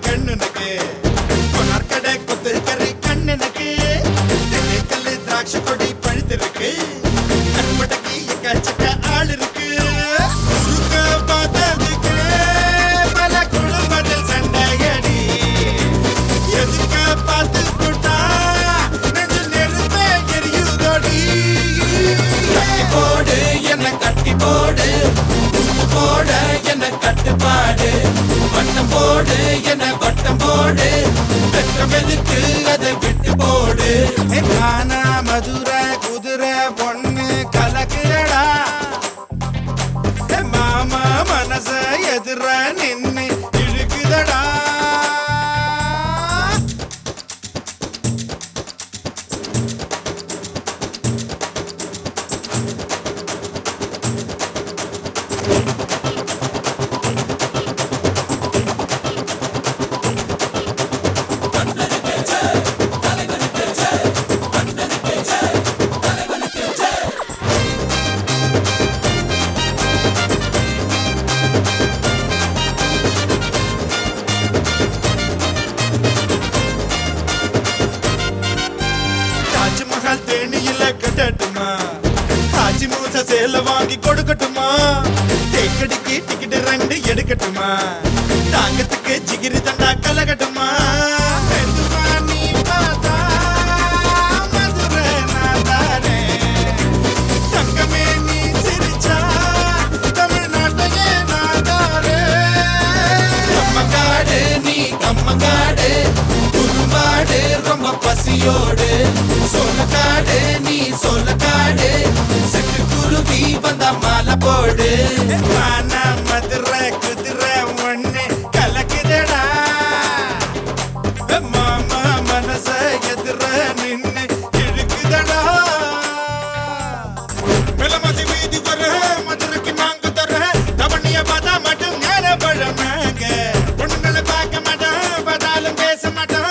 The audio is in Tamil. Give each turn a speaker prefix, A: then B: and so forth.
A: கண்ணுனக்கு கொனார்கடை கொத்து கறி கண்ணனுக்கு கல்லு திராட்சை கொடி பழுத்திருக்கு கண்படக்கி எக்கச்சக்க ஆள் இருக்கு குறுக்க பார்த்ததுக்கு பல குடும்பத்தில் சண்டையடி எதுக்க பார்த்து போட்டா நெஞ்சில் நெருப்பே எரியுதோடி கட்டி போடு என்ன கட்டி போடு குத்து போட என்ன கட்டுப்பாடு வட்டம் போடு என்ன வட்டம் போடு வெட்கம் எதுக்கு அதை விட்டு போடு கானா மதுரை குதிரை பொண்ணு கலக்குறடா ஏ மாமா மனச எதிர நின்னு இழுக்குதடா தாஜ்மஹால் தேனியில கட்டட்டுமா தாஜி மூச சேல வாங்கி கொடுக்கட்டுமா தேக்கடிக்கு டிக்கெட் ரெண்டு எடுக்கட்டுமா தாங்கத்துக்கு ஜிகிரி தண்டா கலகட்டுமா மெதுவா நீ பார்த்தா மதுரை நான் தாரேன். தங்கமே நீ சிரிச்சா தமிழ்நாட்டையே நான் தாரேன். கம்மங்காடு நீ கம்மங்காடு குறும்பாடு ரொம்ப பசியோடு சோளக்காடு நீ சோளக்காடு செட்டு குருவி வந்த மாலை போடு மானா மதுரை குதிரை ஒண்ணு கலக்குதடா மாமா மனச எதிர நின்னு இழுக்குதடா மெலமசி வீதி வர மதுரைக்கு நாங்க தர தவணிய பார்த்தா மட்டும் ஞான பழமாங்க பொண்ணுங்களை பார்க்க மாட்டோம் பார்த்தாலும் பேச மாட்டோம்